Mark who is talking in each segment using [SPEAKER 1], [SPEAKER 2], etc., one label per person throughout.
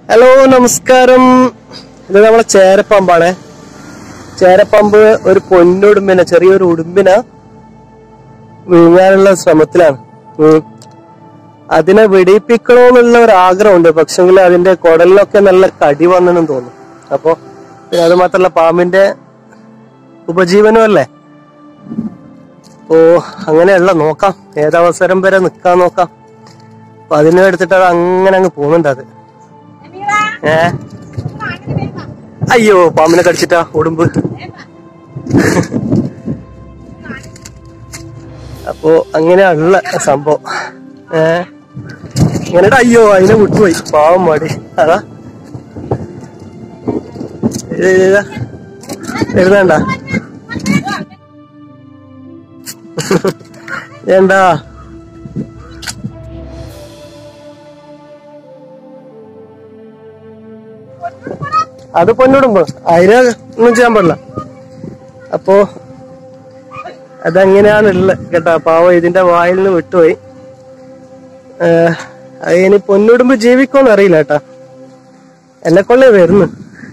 [SPEAKER 1] Hello നമസ്കാരം ഇത് നമ്മളെ ചേരപ്പാമ്പാണ് ചേരപ്പാമ്പ് ഒരു പൊന്നുടുമ്പിനെ ചെറിയൊരു ഉടുമ്പിനെ വിഴുങ്ങാനുള്ള ശ്രമത്തിലാണ് ഉം. അതിനെ വെടിയിപ്പിക്കണമെന്നുള്ള ഒരു ആഗ്രഹമുണ്ട് പക്ഷെങ്കിൽ അതിന്റെ കുടലിലൊക്കെ നല്ല കടി വന്നെന്ന് തോന്നുന്നു അപ്പൊ പിന്നെ അത് മാത്രല്ല പാമ്പിന്റെ ഉപജീവനം അല്ലേ ഓ അങ്ങനെയല്ല നോക്കാം ഏതവസരം വരെ നിക്കാൻ നോക്കാം അപ്പൊ അതിനെ എടുത്തിട്ട് അത് അങ്ങനെ അങ്ങ് പോകുന്നുണ്ട് അത് ഏ അയ്യോ പാമ്പിനെ കടിച്ചിട്ടാ ഉടുമ്പ് അപ്പോ അങ്ങനെയുള്ള സംഭവം ഏ ഇങ്ങനെ അയ്യോ അതിനെ വിട്ടുപോയി പാവം മടി അതാ വരുന്നണ്ട എന്താ അത് പൊന്നിടുമ്പോ അതിനെ ഒന്നും ചെയ്യാൻ പാടില്ല അപ്പോ അതങ്ങനെയാണുള്ളത് കേട്ടാ പാവം ഇതിന്റെ വായിൽ നിന്ന് വിട്ടുപോയി ഏഹ്, അത് ഇനി പൊന്നിടുമ്പോ ജീവിക്കുമെന്ന് അറിയില്ല കേട്ടാ എന്നെ കൊള്ളേ വരുന്നു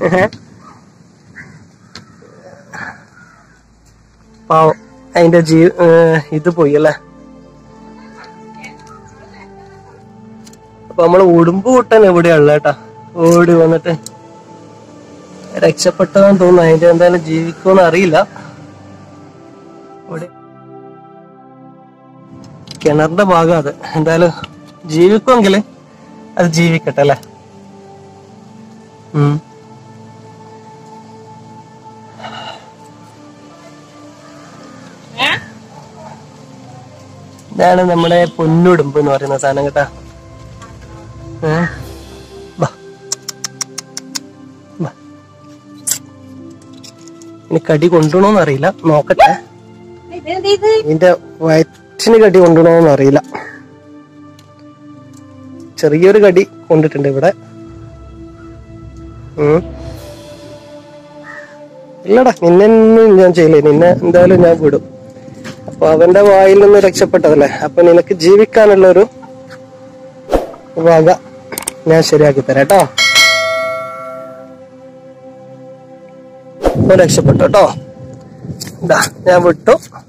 [SPEAKER 1] പാവം അതിന്റെ ജീ ഏഹ്, ഇത് പോയി അല്ലേ അപ്പൊ നമ്മള് ഉടുമ്പ് കൂട്ടൻ എവിടെയുള്ള കേട്ടാ ഓടി വന്നിട്ട് രക്ഷപ്പെട്ടതാന്ന് തോന്നുന്നു അതിന്റെ എന്തായാലും ജീവിക്കുമെന്ന് അറിയില്ല ഇവിടെ കിണറിന്റെ ഭാഗം അത് എന്തായാലും ജീവിക്കുമെങ്കിൽ അത് ജീവിക്കട്ടെ അല്ലേ ഉം. ഇതാണ് നമ്മുടെ പൊന്നുടുമ്പ് എന്ന് പറയുന്ന സാധനം കേട്ടാ ഏ? ബാ. ബാ. ഇനി കടി കൊണ്ടുപോകണോന്ന് അറിയില്ല നോക്കട്ടെ ഇതിന്റെ വയറ്റിന് കടി കൊണ്ടുപോകണോന്ന് അറിയില്ല ചെറിയൊരു കടി കൊണ്ടിട്ടുണ്ട് ഇവിടെ ഉം. ഇല്ലടാ നിന്നെ ഒന്നും ഞാൻ ചെയ്യില്ല നിന്നെ എന്തായാലും ഞാൻ വിടും അപ്പൊ അവന്റെ വായിൽ നിന്ന് രക്ഷപ്പെട്ടതല്ലേ അപ്പൊ നിനക്ക് ജീവിക്കാനുള്ള ഒരു വക ഞാൻ ശരിയാക്കി തരാം കേട്ടോ ഇപ്പൊ രക്ഷപ്പെട്ടു കേട്ടോ ഇതാ ഞാൻ വിട്ടു